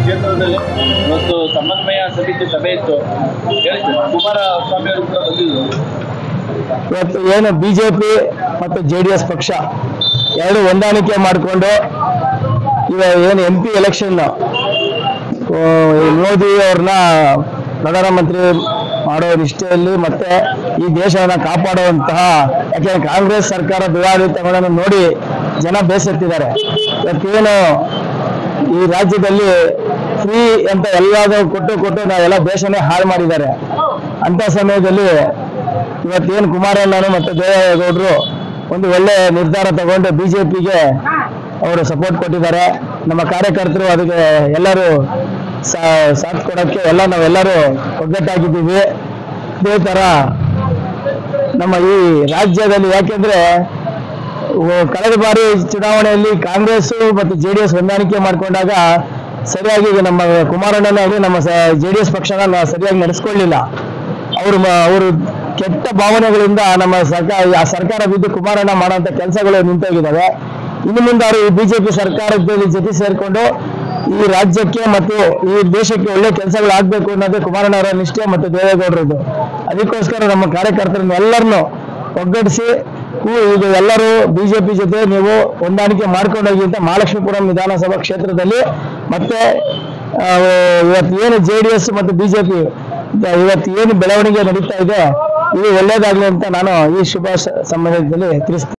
ಕ್ಷೇತ್ರದಲ್ಲಿ ಇವತ್ತು ಸಮನ್ವಯ ಸಮಿತಿ ಸಭೆ ಇತ್ತು ಹೇಳಿ ಸರ್, ಕುಮಾರಸ್ವಾಮಿ ಅವರು ಕೂಡ ಬಂದಿದ್ರು ಇವತ್ತು ಏನು ಬಿಜೆಪಿ ಮತ್ತು ಜೆ ಡಿ ಎಸ್ ಪಕ್ಷ ಎರಡು ಹೊಂದಾಣಿಕೆ ಮಾಡಿಕೊಂಡು ಇವಾಗ ಏನು ಎಂ ಪಿ ಎಲೆಕ್ಷನ್ ಮೋದಿ ಅವ್ರನ್ನ ಪ್ರಧಾನಮಂತ್ರಿ ಮಾಡೋ ನಿಷ್ಠೆಯಲ್ಲಿ ಮತ್ತೆ ಈ ದೇಶವನ್ನ ಕಾಪಾಡುವಂತಹ ಯಾಕೆಂದ್ರೆ ಕಾಂಗ್ರೆಸ್ ಸರ್ಕಾರ ದುರಾಡಳಿತಗಳನ್ನು ನೋಡಿ ಜನ ಬೇಸತ್ತಿದ್ದಾರೆ ಇವತ್ತೇನು ಈ ರಾಜ್ಯದಲ್ಲಿ ಫ್ರೀ ಅಂತ ಎಲ್ಲಾದರೂ ಕೊಟ್ಟು ಕೊಟ್ಟು ನಾವೆಲ್ಲ ದೇಶನೇ ಹಾಳು ಮಾಡಿದ್ದಾರೆ ಅಂತ ಸಮಯದಲ್ಲಿ ಇವತ್ತೇನು ಕುಮಾರಣ್ಣನು ಮತ್ತು ದೇವೇಗೌಡರು ಒಂದು ಒಳ್ಳೆ ನಿರ್ಧಾರ ತಗೊಂಡು ಬಿಜೆಪಿಗೆ ಅವರು ಸಪೋರ್ಟ್ ಕೊಟ್ಟಿದ್ದಾರೆ ನಮ್ಮ ಕಾರ್ಯಕರ್ತರು ಅದಕ್ಕೆ ಎಲ್ಲರೂ ಸಾ- ಸಾಥ್ ಕೊಡೋಕ್ಕೆ ಎಲ್ಲ ನಾವೆಲ್ಲರೂ ಒಗ್ಗಟ್ಟಾಗಿದ್ದೀವಿ ಇದೇ ಥರ ನಮ್ಮ ಈ ರಾಜ್ಯದಲ್ಲಿ ಯಾಕೆಂದ್ರೆ ಓ- ಕಳೆದ ಬಾರಿ ಚುನಾವಣೆಯಲ್ಲಿ ಕಾಂಗ್ರೆಸ್ ಮತ್ತು ಜೆ ಡಿ ಎಸ್ ಹೊಂದಾಣಿಕೆ ಮಾಡಿಕೊಂಡಾಗ ಸರಿಯಾಗಿ ನಮ್ಮ ಕುಮಾರಣ್ಣನಾಗಲಿ ನಮ್ಮ ಜೆ ಡಿ ಎಸ್ ಪಕ್ಷನ ನ- ಸರಿಯಾಗಿ ನಡೆಸ್ಕೊಳ್ಳಿಲ್ಲ ಅವರು ಅವರು ಕೆಟ್ಟ ಭಾವನೆಗಳಿಂದ ನಮ್ಮ ಸರ್ಕಾರ ಆ ಸರ್ಕಾರ ಬಿದ್ದು ಕುಮಾರಣ್ಣ ಮಾಡುವಂತ ಕೆಲಸಗಳು ನಿಂತೋಗಿದ್ದಾವೆ ಇನ್ನು ಮುಂದೆ ಅವರು ಈ ಬಿಜೆಪಿ ಸರ್ಕಾರದ ಜೊತೆ ಸೇರಿಕೊಂಡು ಈ ರಾಜ್ಯಕ್ಕೆ ಮತ್ತು ಈ ದೇಶಕ್ಕೆ ಒಳ್ಳೆ ಕೆಲಸಗಳು ಆಗ್ಬೇಕು ಅನ್ನೋದೇ ಕುಮಾರಣ್ಣ ಅವರ ನಿಷ್ಠೆ ಮತ್ತು ದೇವೇಗೌಡರದ್ದು ಅದಕ್ಕೋಸ್ಕರ ನಮ್ಮ ಕಾರ್ಯಕರ್ತರನ್ನ ಎಲ್ಲರನ್ನು ಒಗ್ಗಟ್ಟಿಸಿ ನೀವು ಈಗ ಎಲ್ಲರೂ ಬಿಜೆಪಿ ಜೊತೆ ನೀವು ಹೊಂದಾಣಿಕೆ ಮಾಡ್ಕೊಂಡೋಗಿ ಅಂತ ಮಹಾಲಕ್ಷ್ಮೀಪುರಂ ವಿಧಾನಸಭಾ ಕ್ಷೇತ್ರದಲ್ಲಿ ಮತ್ತೆ ಆ, ಇವತ್ತು ಏನು ಜೆ ಡಿ ಎಸ್ ಮತ್ತು ಬಿಜೆಪಿ ಇವತ್ತು ಏನು ಬೆಳವಣಿಗೆ ನಡೀತಾ ಇದೆ ಇದು ಒಳ್ಳೇದಾಗ್ಲಿ ಅಂತ ನಾನು ಈ ಶುಭ ಸ- ಸಂದರ್ಭದಲ್ಲಿ ತಿಳಿಸ್ತೀನಿ